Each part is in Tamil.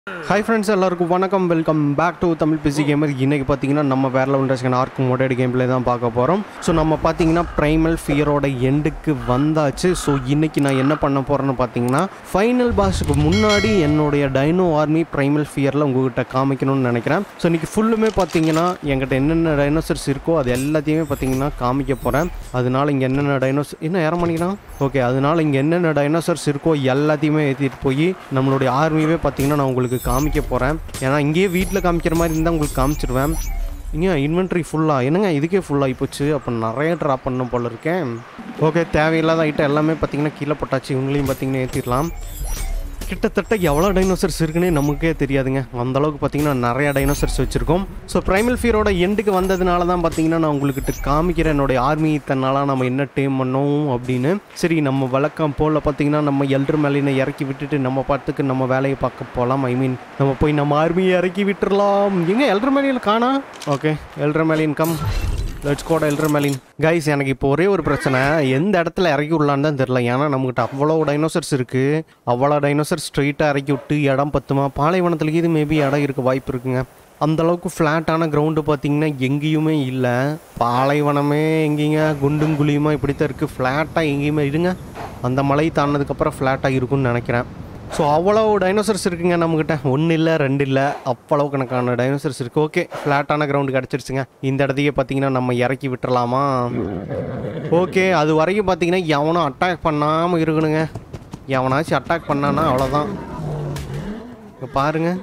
ஹாய் ஃப்ரெண்ட்ஸ் எல்லாருக்கும் வணக்கம் welcome back to Tamil PC gamer இன்னைக்கு பார்த்தீங்கன்னா நம்ம வேற level Ark modded gameplay தான் பார்க்க போகிறோம் ஸோ நம்ம பார்த்தீங்கன்னா ப்ரைமல் ஃபியரோட எண்டுக்கு வந்தாச்சு ஸோ இன்னைக்கு நான் என்ன பண்ண போகிறேன்னு பார்த்தீங்கன்னா ஃபைனல் பாஸுக்கு முன்னாடி என்னுடைய டைனோ ஆர்மி ப்ரைமல் ஃபியரில் உங்ககிட்ட காமிக்கணும்னு நினைக்கிறேன் ஸோ இன்னைக்கு ஃபுல்லுமே பார்த்தீங்கன்னா என்கிட்ட என்னென்ன டைனோசர்ஸ் இருக்கோ அது எல்லாத்தையுமே பார்த்தீங்கன்னா காமிக்க போகிறேன் அதனால இங்கே என்னென்ன டைனோஸ் என்ன ஏற பண்ணிக்கலாம் ஓகே அதனால இங்கே என்னென்ன டைனோசர்ஸ் இருக்கோ எல்லாத்தையுமே ஏற்றிட்டு போய் நம்மளுடைய ஆர்மியவே பார்த்தீங்கன்னா நான் உங்களுக்கு காமிக்க போகிறேன் ஏன்னா இங்கேயே வீட்டில் காமிக்கிற மாதிரி இருந்தால் உங்களுக்கு காமிச்சிருவேன் இங்கே இன்வென்ட்ரி ஃபுல்லாக என்னங்க இதுக்கே ஃபுல்லாகி போச்சு அப்போ நிறைய ட்ராப் பண்ண போல இருக்கேன் ஓகே தேவையில்லாத ஐட்டம் எல்லாமே பார்த்தீங்கன்னா கீழே போட்டாச்சு இவங்களையும் பார்த்தீங்கன்னா ஏற்றிடலாம் கிட்டத்தட்ட எவ்வளோ டைனோசர்ஸ் இருக்குன்னே நமக்கே தெரியாதுங்க அந்த அளவுக்கு பார்த்தீங்கன்னா நிறைய டைனோசர்ஸ் வச்சுருக்கோம் ஸோ ப்ரைமல் ஃபியரோட எண்டுக்கு வந்ததுனால தான் பார்த்தீங்கன்னா நான் உங்களுக்கு காமிக்கிறேன் என்னுடைய ஆர்மி இத்தனால நம்ம என்ன டேம் பண்ணோம் அப்படின்னு சரி நம்ம வழக்கம் போல் பார்த்தீங்கன்னா நம்ம எல்டர் மேலினை இறக்கி விட்டுட்டு நம்ம பாட்டுக்கு நம்ம வேலையை பார்க்க போகலாம் ஐ மீன் நம்ம போய் நம்ம ஆர்மியை இறக்கி விட்டுறலாம் எங்கே எல்டர் மேலியன் காணா ஓகே எல்டர் மேலியன் கம் லெட்ஸ் கோட எல்டர் மேலின் கைஸ் எனக்கு இப்போ ஒரே ஒரு பிரச்சனை எந்த இடத்துல இறக்கி விடலான்னு தான் தெரில ஏன்னா நம்மகிட்ட அவ்வளோ டைனோசர்ஸ் இருக்குது அவ்வளோ டைனோசர் ஸ்ட்ரெயிட்டாக இறக்கி விட்டு இடம் பத்துமா பாலைவனத்துலேயும் இது மேபி இடம் இருக்க வாய்ப்பு இருக்குங்க அந்த அளவுக்கு ஃப்ளாட்டான கிரவுண்டு பார்த்தீங்கன்னா எங்கேயுமே இல்லை பாலைவனமே எங்கேங்க குண்டும் குழியுமா இப்படி தான் இருக்குது ஃப்ளாட்டாக எங்கேயுமே இருங்க அந்த மலை தாண்டினதுக்கப்புறம் ஃப்ளாட்டாக இருக்கும்னு நினைக்கிறேன் ஸோ அவ்வளோ டைனோசர்ஸ் இருக்குங்க நம்மக்கிட்ட ஒன்று இல்லை ரெண்டு இல்லை அவ்வளோ கணக்கான டைனோசர்ஸ் இருக்குது ஓகே ஃப்ளாட்டான கிரவுண்டு கிடச்சிருச்சுங்க இந்த இடத்தையே பார்த்தீங்கன்னா நம்ம இறக்கி விட்டுறலாமா ஓகே அது வரைக்கும் பார்த்தீங்கன்னா எவனும் அட்டாக் பண்ணாமல் இருக்கணுங்க எவனாச்சும் அட்டாக் பண்ணானா அவ்வளோதான் இங்க பாருங்க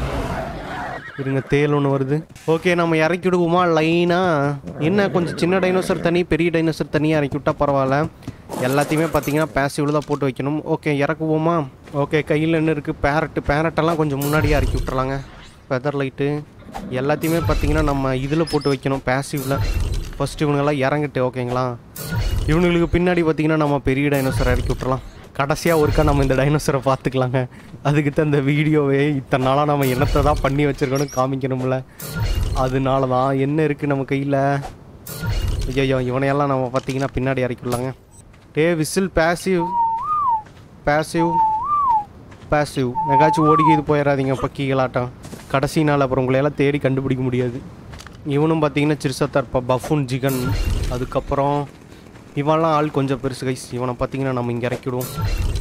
இருங்க தேல் ஒன்று வருது ஓகே நம்ம இறக்கி விடுவோமா லைனாக என்ன கொஞ்சம் சின்ன டைனோசர் தனி பெரிய டைனோசர் தனியாக இறக்கி விட்டா பரவாயில்ல எல்லாத்தையுமே பார்த்தீங்கன்னா பேசிவில் தான் போட்டு வைக்கணும் ஓகே இறக்குவோமா ஓகே கையில் என்ன இருக்குது பேரட்டு பேரட்டெல்லாம் கொஞ்சம் முன்னாடியே இறக்கி விட்டுறலாங்க ஃபெதர் லைட்டு எல்லாத்தையுமே பார்த்தீங்கன்னா நம்ம இதில் போட்டு வைக்கணும் பேசிவில் ஃபஸ்ட்டு இவனுங்கெல்லாம் இறங்கிட்டு ஓகேங்களா இவனுங்களுக்கு பின்னாடி பார்த்தீங்கன்னா நம்ம பெரிய டைனோசரை இறக்கி விட்டுறலாம் கடைசியாக ஒருக்கா நம்ம இந்த டைனோசரை பார்த்துக்கலாங்க அதுக்கு தான் இந்த வீடியோவே இத்தனை நாளாக நம்ம என்னத்தை தான் பண்ணி வச்சுருக்கோன்னு காமிக்கணும்ல அதனால தான் என்ன இருக்குது நம்ம கையில் ஐயோ இவனையெல்லாம் நம்ம பார்த்தீங்கன்னா பின்னாடி இறக்கிடலாங்க டே விசில் பேசிவ் பேசிவ் பேசிவ் எங்காச்சும் ஓடிக்கிது போயிடாதீங்க பக்கிகளாட்டம் கடைசி நாள் அப்புறம் உங்களையெல்லாம் தேடி கண்டுபிடிக்க முடியாது இவனும் பார்த்தீங்கன்னா சிறுசத்தா இருப்பா பஃபுன் ஜிகன் அதுக்கப்புறம் இவன்லாம் ஆள் கொஞ்சம் பெருசு கைஸ் இவனை பார்த்தீங்கன்னா நம்ம இங்கே இறக்கிடுவோம்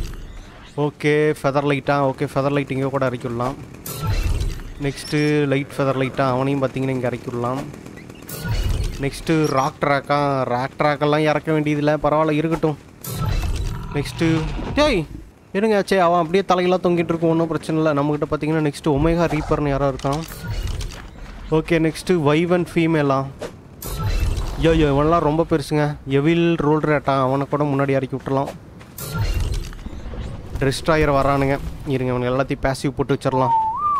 ஓகே ஃபெதர் லைட்டா ஓகே ஃபெதர் லைட் இங்கே கூட இறக்கிடலாம் நெக்ஸ்ட்டு லைட் ஃபெதர் லைட்டா அவனையும் பார்த்தீங்கன்னா இங்கே இறக்கிடலாம் நெக்ஸ்ட்டு ராக் ட்ராக்கா ராக் ட்ராக்கெல்லாம் இறக்க வேண்டியதில்லை பரவாயில்ல இருக்கட்டும் நெக்ஸ்ட்டு டேய் இருங்க சே அவன் அப்படியே தலையெல்லாம் தொங்கிட்டு இருக்கும் ஒன்றும் பிரச்சனை இல்லை நம்மக்கிட்ட பார்த்தீங்கன்னா நெக்ஸ்ட்டு ஒமேகா ரீப்பர்னு யாரோ இருக்கான் ஓகே நெக்ஸ்ட்டு வைவன் ஃபீமேலா ஐயோ ஐயோ இவன்லாம் ரொம்ப பெருசுங்க எவில் ரோல் ரேட்டான் அவனை கூட முன்னாடி இறக்கி விட்டுறலாம் ரெஸ்ட்ராயர் வரானுங்க இருங்க அவனுங்க எல்லாத்தையும் பேசிவ் போட்டு வச்சிடலாம்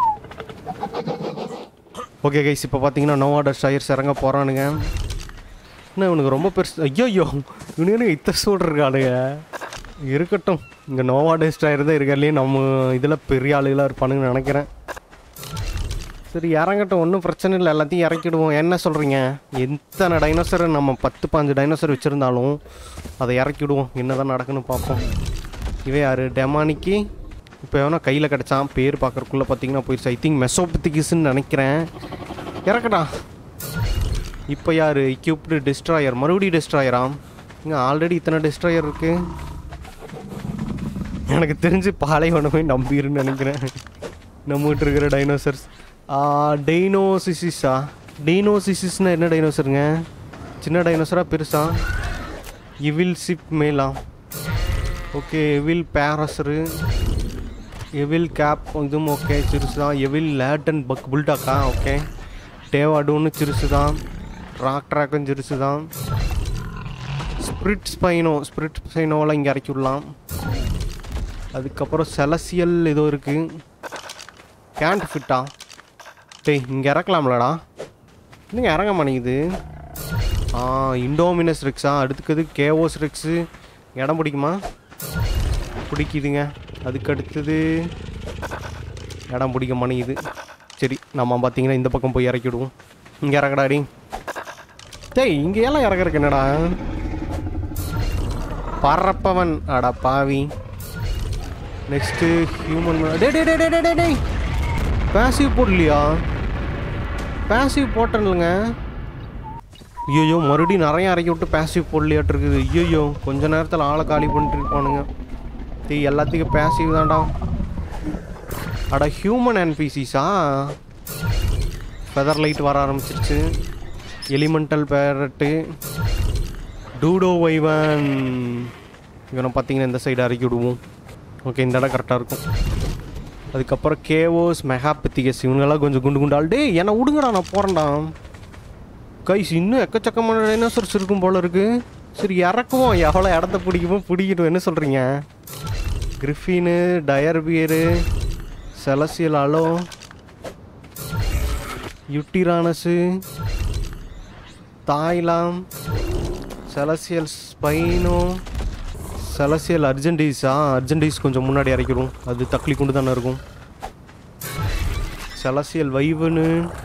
ஓகே கைஸ் இப்போ பார்த்தீங்கன்னா நோவா டெஸ்ட்ராயர்ஸ் இறங்க போகிறானுங்க என்ன இவனுக்கு ரொம்ப பெருசு ஐயோ ஐயோ இவனுக்கு இத்த சொல்கிறானுங்க இருக்கட்டும் இங்கே நோவா டெஸ்ட்ராயர் தான் இருக்கிறதுலே நம்ம இதில் பெரிய ஆளுகளாக இருப்பானுங்கன்னு நினைக்கிறேன் சரி இறங்கட்டும் ஒன்றும் பிரச்சனை இல்லை எல்லாத்தையும் இறக்கிடுவோம் என்ன சொல்கிறீங்க எத்தனை டைனோசர் நம்ம பத்து பாஞ்சு டைனோசர் வச்சுருந்தாலும் அதை இறக்கிடுவோம் என்ன தான் நடக்குன்னு பார்ப்போம் இவன் யார் டெமானிக்கு இப்போ எவனா கையில் கிடச்சான் பேர் பார்க்குறக்குள்ளே பார்த்தீங்கன்னா போயிடுச்சு ஐ திங்க் மெசோபத்திகிஸ்ன்னு நினைக்கிறேன் இறக்கடா இப்போ யார் இக்யூப்டு டிஸ்ட்ராயர் மறுபடியும் டிஸ்ட்ராயரா இங்கே ஆல்ரெடி இத்தனை டிஸ்ட்ராயர் இருக்குது எனக்கு தெரிஞ்சு பாலைவனமே நம்பிருன்னு நினைக்கிறேன் நம்மகிட்ட இருக்கிற டைனோசர்ஸ் டைனோசிசிஸா டைனோசிசிஸ்னா என்ன டைனோசருங்க சின்ன டைனோசரா பெருசா இவில் சிப் மேலா ஓகே எவில் பேரஸரு எவில் கேப் இதுவும் ஓகே சிறுசு தான் எவில் லேட்டன் பக் புல்டாக்கா ஓகே டேவாடுன்னு சிறுசு தான் ராக் ட்ராக்கும் சிறுசு தான் ஸ்பிரிட் ஸ்பைனோ ஸ்பிரிட் ஸ்பைனோலாம் இங்கே இறக்கி விடலாம் அதுக்கப்புறம் செலசியல் ஏதோ இருக்குது கேண்ட் ஃபிட்டா டேய் இங்கே இறக்கலாம்லடா இன்னும் இறங்க மாட்டேங்குது ஆ இண்டோமினஸ் ரிக்ஸா அடுத்துக்குது கேஓஸ் ரிக்ஸு இடம் பிடிக்குமா பிடிக்குதுங்க அதுக்கு அடுத்தது இடம் பிடிக்க மாட்டேங்குது சரி நம்ம பார்த்தீங்கன்னா இந்த பக்கம் போய் இறக்கிடுவோம் இங்கே இறக்கடாடி டேய் இங்கே எல்லாம் இறக்குறக்கு என்னடா பறப்பவன் அடா பாவி நெக்ஸ்ட்டு ஹியூமன் டே டே டே டே டே டே பேசிவ் போடலையா பேசிவ் போட்டேன்லங்க ஐயோ மறுபடியும் நிறைய இறக்கி விட்டு பேசிவ் போடலையாட்டு இருக்குது ஐயோ கொஞ்ச நேரத்தில் ஆளை காலி பண்ணிட்டு இருப்பானுங்க டேய் எல்லாத்துக்கும் பேசிவ் தான்டா அட ஹியூமன் என்பிசிஸா ஃபெதர் லைட் வர ஆரம்பிச்சிருச்சு எலிமெண்டல் பேரட்டு டூடோ வைவன் இவனை பார்த்தீங்கன்னா இந்த சைடு இறக்கி விடுவோம் ஓகே இந்த இடம் கரெக்டாக இருக்கும் அதுக்கப்புறம் கேவோஸ் மெகாபத்திகஸ் இவங்கெல்லாம் கொஞ்சம் குண்டு குண்டால் டேய் என்னை விடுங்கடா நான் போகிறேன்டா கைஸ் இன்னும் எக்கச்சக்கமான டைனோசர்ஸ் இருக்கும் போல இருக்கு சரி இறக்குவோம் எவ்வளோ இடத்த பிடிக்குமோ பிடிக்கட்டும் என்ன சொல்கிறீங்க கிரிஃபினு டயர்பியரு செலசியல் அலோ யுட்டிரானஸு தாய்லாம் செலசியல் ஸ்பைனோ செலசியல் அர்ஜென்டிஸா அர்ஜென்டிஸ் கொஞ்சம் முன்னாடி இறக்கிடும் அது தக்லி கொண்டு தானே இருக்கும் செலசியல் வைவனு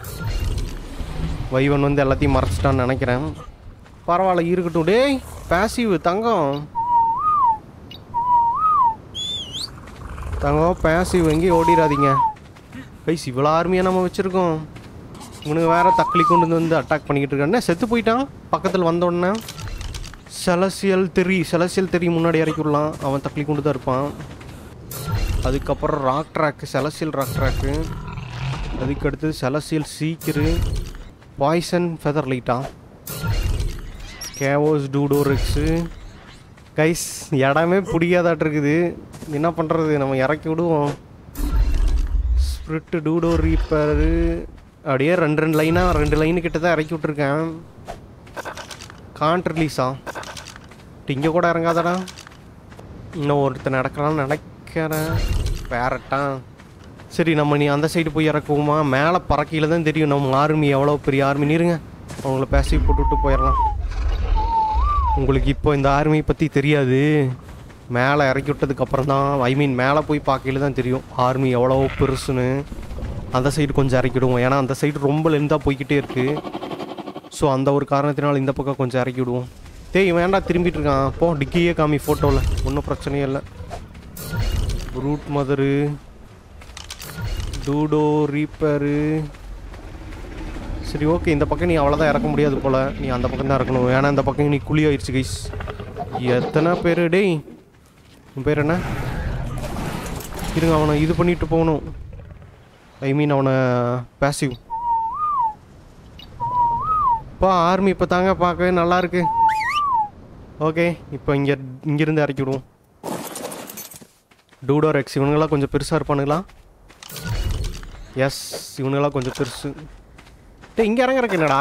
வைவன் வந்து எல்லாத்தையும் மறைச்சிட்டான்னு நினைக்கிறேன் பரவாயில்ல இருக்கட்டும் டேய் பேசிவ் தங்கம் தங்கம் பேசிவ் எங்கேயும் ஓடிடாதீங்க கைஸ் இவ்வளோ ஆர்மியாக நம்ம வச்சுருக்கோம் இவனுக்கு வேற தக்லி கொண்டு வந்து அட்டாக் பண்ணிக்கிட்டு இருக்கான் என்ன செத்து போயிட்டான் பக்கத்தில் வந்த உடனே செலசியல் தெரி செலசியல் தெரி முன்னாடி இறக்கி விடலாம் அவன் தக்லி கொண்டு தான் இருப்பான் அதுக்கப்புறம் rock drake celestial rock drake அதுக்கு அடுத்தது செலசியல் சீக்கிரு பாய்சன் ஃபெதர் லைட்டா கேவோஸ் டூடோரிக்ஸு கைஸ் இடமே பிடிக்காதாட்டு இருக்குது என்ன பண்ணுறது நம்ம இறக்கி விடுவோம் ஸ்ப்ரிட்டு டூடோ ரீப்பரு அப்படியே ரெண்டு ரெண்டு லைனாக ரெண்டு லைனு கிட்ட தான் இறக்கி விட்ருக்கேன் காண்ட் ரிலீஸா இங்கே கூட இறங்காதடா இன்னும் ஒருத்தன் நடக்கலாம்னு நினைக்கிறேன் பேரட்டான் சரி நம்ம நீ அந்த சைடு போய் இறக்குவோமா மேலே பறக்கையில் தான் தெரியும் நம்ம ஆர்மி எவ்வளோ பெரிய ஆர்மி நீருங்க அவங்கள பேசி போட்டுவிட்டு போயிடலாம் உங்களுக்கு இப்போ இந்த ஆர்மி பற்றி தெரியாது மேலே இறக்கி விட்டதுக்கு அப்புறம் தான் ஐ மீன் மேலே போய் பார்க்கையில தான் தெரியும் ஆர்மி எவ்வளோ பெருசுன்னு அந்த சைடு கொஞ்சம் இறக்கிடுவோம் ஏன்னா அந்த சைடு ரொம்ப லென்த்தாக போய்கிட்டே இருக்குது ஸோ அந்த ஒரு காரணத்தினால இந்த பக்கம் கொஞ்சம் இறக்கி விடுவோம் டேய் வேண்டா திரும்பிட்டு இருக்கான் போ டிக்கியே காமி ஃபோட்டோவில் ஒன்றும் பிரச்சனையே இல்லை ரூட் மதரு டூடோ ரீப்பரு சரி ஓகே இந்த பக்கம் நீ அவ்வளோதான் இறக்க முடியாது போல் நீ அந்த பக்கம் தான் இறக்கணும் ஏன்னா இந்த பக்கம் நீ குழி ஆயிடுச்சு கைஸ் எத்தனை பேர் டேய் உன் பேர் என்ன இருங்க அவனை இது பண்ணிட்டு போகணும் ஐ மீன் அவனை பேசிவ் இப்போ ஆர்மி இப்போ தாங்க பார்க்கவே நல்லா இருக்கு ஓகே இப்போ இங்கே இங்கேருந்து இறக்கி விடுவோம் டூடோர் எக்ஸ் இவனுங்களாம் கொஞ்சம் பெருசாக இருப்பானுங்களா எஸ் இவனுங்களாம் கொஞ்சம் பெருசு டேய் இங்கே இறங்குறக்கு என்னடா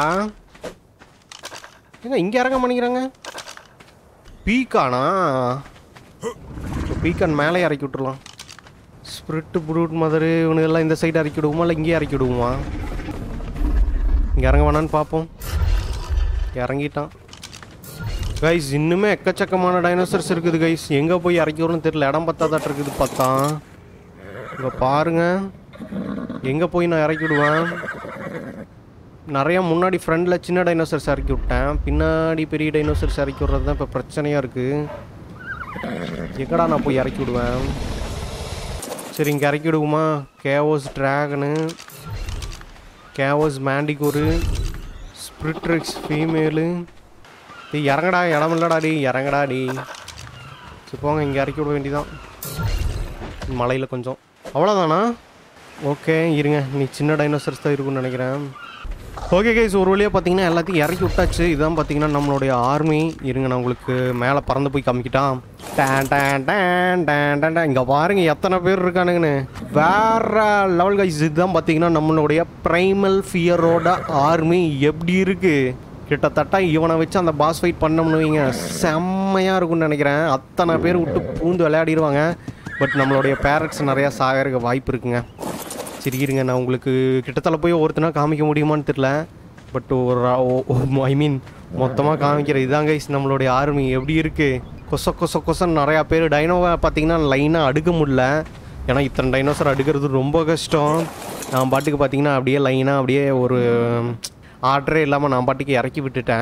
ஏங்க இங்கே இறங்க மாட்டேங்கிறாங்க பீக்கானா இப்போ பீக்கான் மேலே இறக்கி விட்டுறலாம் ஸ்பிரிட்டு ப்ரூட் மதரு இவனுங்கெல்லாம் இந்த சைடு இறக்கி விடுவோமா இல்லை இங்கேயே இறக்கி விடுவோமா இங்கே இறங்க வேணான்னு பார்ப்போம் இறங்கிட்டான் கைஸ் இன்னுமே எக்கச்சக்கமான டைனோசர்ஸ் இருக்குது கைஸ் எங்கே போய் இறக்கி விடணும்னு தெரியல இடம் பத்தாதாட்டு இருக்குது பார்த்தா இங்கே பாருங்க எங்கே போய் நான் இறக்கி விடுவேன் நிறையா முன்னாடி ஃப்ரண்டில் சின்ன டைனோசர்ஸ் இறக்கி விட்டேன் பின்னாடி பெரிய டைனோசர்ஸ் இறக்கி விட்றது தான் இப்போ பிரச்சனையாக இருக்குது எங்கடா நான் போய் இறக்கி விடுவேன் சரி இங்கே இறக்கி விடுவோமா கேவோஸ் ட்ராகனு கேவோஸ் மேண்டிகோரு ஸ்பிரிட்ரிக்ஸ் ஃபீமேலு டேய் இறங்கடா இடம் இல்லடா டி இறங்கடா டி சரி போங்க இங்கே இறக்கி விட வேண்டியதான் மலையில் கொஞ்சம் அவ்வளோதானா ஓகே இருங்க நீ சின்ன டைனோசர்ஸ் தான் இருக்கும்னு நினைக்கிறேன் ஓகே கைஸ் ஒரு வழியாக பார்த்தீங்கன்னா எல்லாத்தையும் இறக்கி விட்டாச்சு இதுதான் பார்த்தீங்கன்னா நம்மளுடைய ஆர்மி இருங்க நான் உங்களுக்கு மேலே பறந்து போய் காமிக்கிட்டான் டேன் டேன் டேன் டேன் டேன் டேன் இங்கே பாருங்க எத்தனை பேர் இருக்கானுங்கன்னு வேற லெவல் கைஸ் இதுதான் பார்த்தீங்கன்னா நம்மளுடைய ப்ரைமல் ஃபியரோட ஆர்மி எப்படி இருக்கு கிட்டத்தட்ட இவனை வச்சு அந்த பாஸ் ஃபைட் பண்ணோம்னு வைங்க செம்மையாக இருக்கும்னு நினைக்கிறேன் அத்தனை பேர் விட்டு பூந்து விளையாடிடுவாங்க பட் நம்மளுடைய பேரண்ட்ஸ் நிறையா சாகறதுக்கு வாய்ப்பு இருக்குங்க சரி இருங்க நான் உங்களுக்கு கிட்டத்தட்ட போய் ஒருத்தனா காமிக்க முடியுமான்னு தெரில பட் ஒரு ஐ மீன் மொத்தமாக காமிக்கிற இதான் கைஸ் நம்மளுடைய ஆர்மி எப்படி இருக்குது கொச கொச கொசன்னு நிறையா பேர் டைனோவை பார்த்தீங்கன்னா லைனாக அடுக்க முடியல ஏன்னா இத்தனை டைனோசர் அடுக்கிறது ரொம்ப கஷ்டம் நான் பாட்டுக்கு பார்த்தீங்கன்னா அப்படியே லைனாக அப்படியே ஒரு ஆர்டரே இல்லாமல் நான் பாட்டுக்கு இறக்கி விட்டுட்டேன்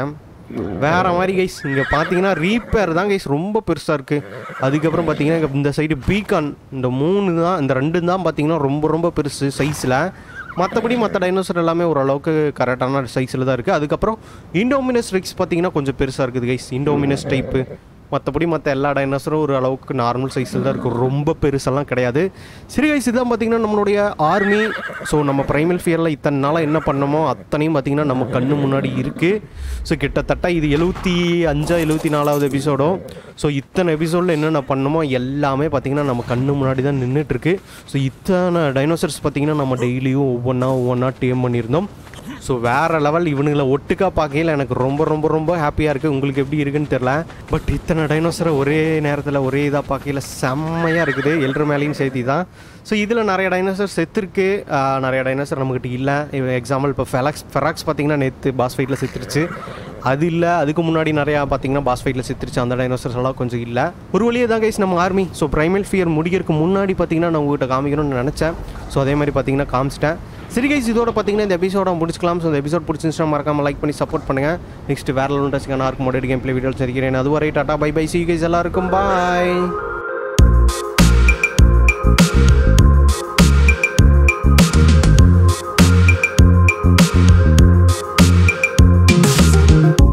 வேற மாதிரி கைஸ் இங்கே பார்த்தீங்கன்னா ரீப்பேர் தான் கைஸ் ரொம்ப பெருசாக இருக்குது அதுக்கப்புறம் பார்த்தீங்கன்னா இங்க இந்த சைடு பீகான் இந்த மூணு தான் இந்த ரெண்டு தான் பார்த்தீங்கன்னா ரொம்ப ரொம்ப பெருசு சைஸில் மற்றபடி மற்ற டைனோசர் எல்லாமே ஓரளவுக்கு கரெக்டான சைஸில் தான் இருக்குது அதுக்கப்புறம் இண்டோமினஸ் ரிக்ஸ் பார்த்தீங்கன்னா கொஞ்சம் பெருசாக இருக்குது கைஸ் இண்டோமினஸ் டைப்பு மற்றபடி மற்ற எல்லா டைனோசரும் ஒரு அளவுக்கு நார்மல் சைஸில் தான் இருக்கும் ரொம்ப பெருசெல்லாம் கிடையாது சரி கைஸ் இதான் பார்த்தீங்கன்னா நம்மளுடைய ஆர்மி ஸோ நம்ம பிரைமல் ஃபியரில் இத்தனை நாளாக என்ன பண்ணோமோ அத்தனையும் பார்த்தீங்கன்னா நம்ம கண்ணு முன்னாடி இருக்குது ஸோ கிட்டத்தட்ட இது எழுபத்தி அஞ்சா எழுபத்தி நாலாவது எபிசோடும் ஸோ இத்தனை எபிசோடில் என்னென்ன பண்ணோமோ எல்லாமே பார்த்தீங்கன்னா நம்ம கண்ணு முன்னாடி தான் நின்றுட்டுருக்கு ஸோ இத்தனை டைனோசர்ஸ் பார்த்தீங்கன்னா நம்ம டெய்லியும் ஒவ்வொன்றா ஒவ்வொன்றா டேம் பண்ணியிருந்தோம் ஸோ வேறு லெவல் இவனுங்களை ஒட்டுக்கா பார்க்கையில் எனக்கு ரொம்ப ரொம்ப ரொம்ப ஹாப்பியாக இருக்குது உங்களுக்கு எப்படி இருக்குன்னு தெரில பட் இத்தனை டைனோசரை ஒரே நேரத்தில் ஒரே இதாக பார்க்கையில் செம்மையாக இருக்குது எல்ற மேலேயும் சேர்த்தி தான் ஸோ இதில் நிறைய டைனோசர் செத்துருக்கு ஆஹ் நிறைய டைனோசர் நம்மக்கிட்ட இல்லை எக்ஸாம்பிள் இப்போ ஃபெலாக்ஸ் ஃபெராக்ஸ் பார்த்தீங்கன்னா நேற்று பாஸ் ஃபைட்டில் செத்துருச்சு அது இல்லை அதுக்கு முன்னாடி நிறையா பார்த்தீங்கன்னா பாஸ் ஃபைட்டில் செத்துருச்சு அந்த டைனோசர்ஸ் எல்லாம் கொஞ்சம் இல்லை ஒரு வழியே தான் கைஸ் நம்ம ஆர்மி ஸோ பிரைமல் ஃபியர் முடிக்கிறதுக்கு முன்னாடி பார்த்தீங்கன்னா நான் உங்கள்கிட்ட காமிக்கணும்னு நினச்சேன் ஸோ அதே மாதிரி பார்த்தீங்கன்னா காமிச்சிட்டேன் சரி கைஸ் இதோட பார்த்தீங்கன்னா இந்த எபிசோட முடிச்சுக்கலாம் ஸோ இந்த எபிசோட் பிடிச்சிருந்துச்சுன்னா மறக்காம லைக் பண்ணி சப்போர்ட் பண்ணுங்கள் நெக்ஸ்ட் வேற லெவல் டச்சுக்கான Ark modded gameplay video சரிக்கிறேன் அதுவரை டாட்டா பை பை சி கைஸ் எல்லாருக்கும் பாய்